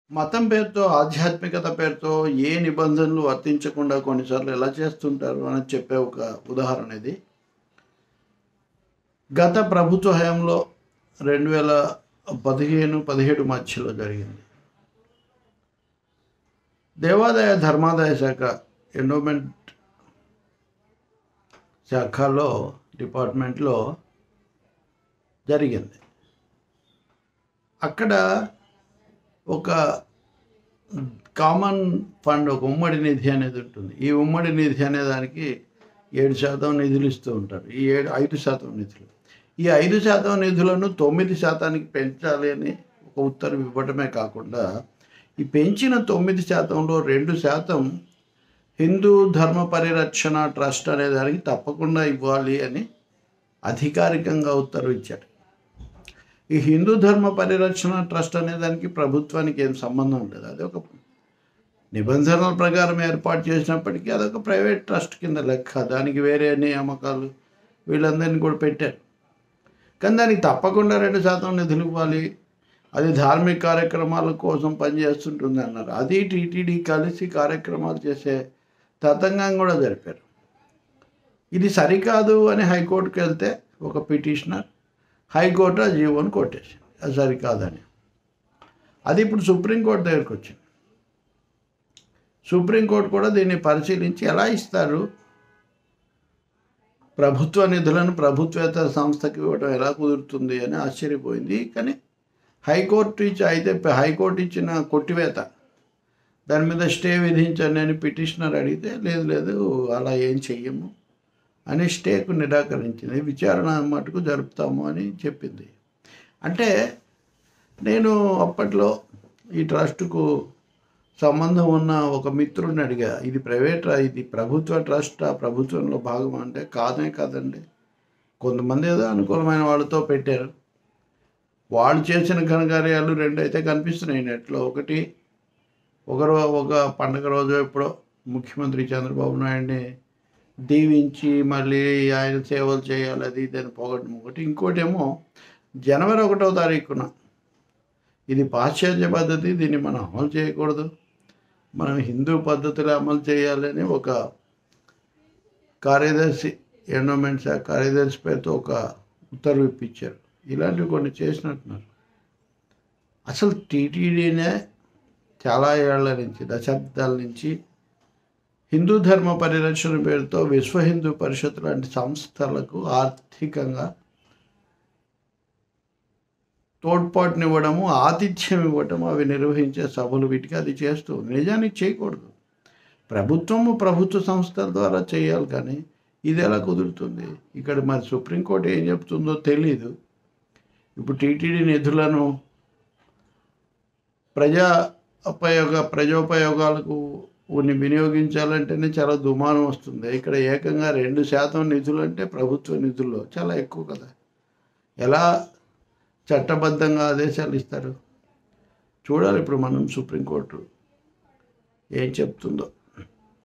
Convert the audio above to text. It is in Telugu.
మతం పేరుతో ఆధ్యాత్మికత పేరుతో ఏ నిబంధనలు వర్తించకుండా కొన్నిసార్లు ఎలా చేస్తుంటారు అని చెప్పే ఒక ఉదాహరణ ఇది గత ప్రభుత్వ హయాంలో రెండు వేల పదిహేను పదిహేడు మధ్యలో జరిగింది దేవాదాయ ధర్మాదాయ శాఖ ఎండోమెంట్ శాఖలో డిపార్ట్మెంట్లో జరిగింది అక్కడ ఒక కామన్ ఫండ్ ఒక ఉమ్మడి నిధి అనేది ఉంటుంది ఈ ఉమ్మడి నిధి అనే దానికి ఏడు శాతం నిధులు ఇస్తూ ఉంటారు ఈ ఏడు ఐదు శాతం నిధులు ఈ ఐదు శాతం నిధులను తొమ్మిది శాతానికి పెంచాలి అని ఒక ఉత్తర్వు ఇవ్వడమే కాకుండా ఈ పెంచిన తొమ్మిది శాతంలో రెండు శాతం హిందూ ధర్మ పరిరక్షణ ట్రస్ట్ అనే దానికి తప్పకుండా ఇవ్వాలి అని అధికారికంగా ఉత్తర్వు ఇచ్చారు ఈ హిందూ ధర్మ పరిరక్షణ ట్రస్ట్ అనే దానికి ప్రభుత్వానికి ఏం సంబంధం లేదు అది ఒక నిబంధనల ప్రకారం ఏర్పాటు చేసినప్పటికీ అదొక ప్రైవేట్ ట్రస్ట్ కింద లెక్క దానికి వేరే నియామకాలు వీళ్ళందరినీ కూడా పెట్టారు కానీ దానికి తప్పకుండా రెండు శాతం నిధులు ఇవ్వాలి అది ధార్మిక కార్యక్రమాల కోసం పనిచేస్తుంటుంది అన్నారు అది టీటీడీ కలిసి కార్యక్రమాలు చేసే తతంగం కూడా జరిపారు ఇది సరికాదు అని హైకోర్టుకి వెళ్తే ఒక పిటిషనర్ హైకోర్టు ఆ జీవోని కొట్టేసింది అది సరికాదని అది ఇప్పుడు సుప్రీంకోర్టు దగ్గరికి వచ్చింది సుప్రీంకోర్టు కూడా దీన్ని పరిశీలించి ఎలా ఇస్తారు ప్రభుత్వ నిధులను ప్రభుత్వేతర సంస్థకి ఇవ్వడం ఎలా కుదురుతుంది అని ఆశ్చర్యపోయింది కానీ హైకోర్టు ఇచ్చి అయితే హైకోర్టు ఇచ్చిన కొట్టివేత దాని మీద స్టే విధించండి అని పిటిషనర్ అడిగితే లేదు లేదు అలా ఏం చెయ్యము అని స్టేకు నిరాకరించింది విచారణ మటుకు జరుపుతాము అని చెప్పింది అంటే నేను అప్పట్లో ఈ ట్రస్టుకు సంబంధం ఉన్న ఒక మిత్రుడిని అడిగా ఇది ప్రైవేట్ ఇది ప్రభుత్వ ట్రస్ట్ ఆ ప్రభుత్వంలో భాగం అంటే కాదే కాదండి కొంతమంది ఏదో అనుకూలమైన వాళ్ళతో పెట్టారు వాళ్ళు చేసిన ఘనకార్యాలు రెండు అయితే కనిపిస్తున్నాయి నెట్లో ఒకటి ఒక రో ఒక పండగ రోజు ఎప్పుడో ముఖ్యమంత్రి చంద్రబాబు నాయుడిని దీవించి మళ్ళీ ఆయన సేవలు చేయాలి అది ఇది అని పోగొట్టడం ఒకటి ఇంకోటి ఏమో జనవరి ఒకటో తారీఖున ఇది పాశ్చాత్య పద్ధతి దీన్ని మనం అమలు చేయకూడదు మనం హిందూ పద్ధతిలో అమలు చేయాలని ఒక కార్యదర్శి ఎండోమెంట్ శాఖ కార్యదర్శి పేరుతో ఒక ఉత్తర్వు ఇప్పించారు ఇలాంటివి కొన్ని చేసినట్టున్నారు అసలు టీటీడీనే చాలా ఏళ్ల నుంచి దశాబ్దాల నుంచి హిందూ ధర్మ పరిరక్షణ పేరుతో విశ్వ హిందూ పరిషత్ లాంటి సంస్థలకు ఆర్థికంగా తోడ్పాటునివ్వడము ఆతిథ్యం ఇవ్వటము అవి నిర్వహించే సభలు వీటికి అది చేస్తూ నిజానికి చేయకూడదు ప్రభుత్వము ప్రభుత్వ సంస్థల ద్వారా చేయాలి కానీ ఇది ఎలా కుదురుతుంది ఇక్కడ మరి సుప్రీంకోర్టు ఏం చెప్తుందో తెలీదు ఇప్పుడు టీటీడీ నిధులను ప్రజా ఉపయోగ ప్రజోపయోగాలకు కొన్ని వినియోగించాలంటేనే చాలా దుమానం వస్తుంది ఇక్కడ ఏకంగా రెండు శాతం నిధులు అంటే ప్రభుత్వ నిధుల్లో చాలా ఎక్కువ కదా ఎలా చట్టబద్ధంగా ఆదేశాలు ఇస్తారు చూడాలి ఇప్పుడు మనం సుప్రీంకోర్టు ఏం చెప్తుందో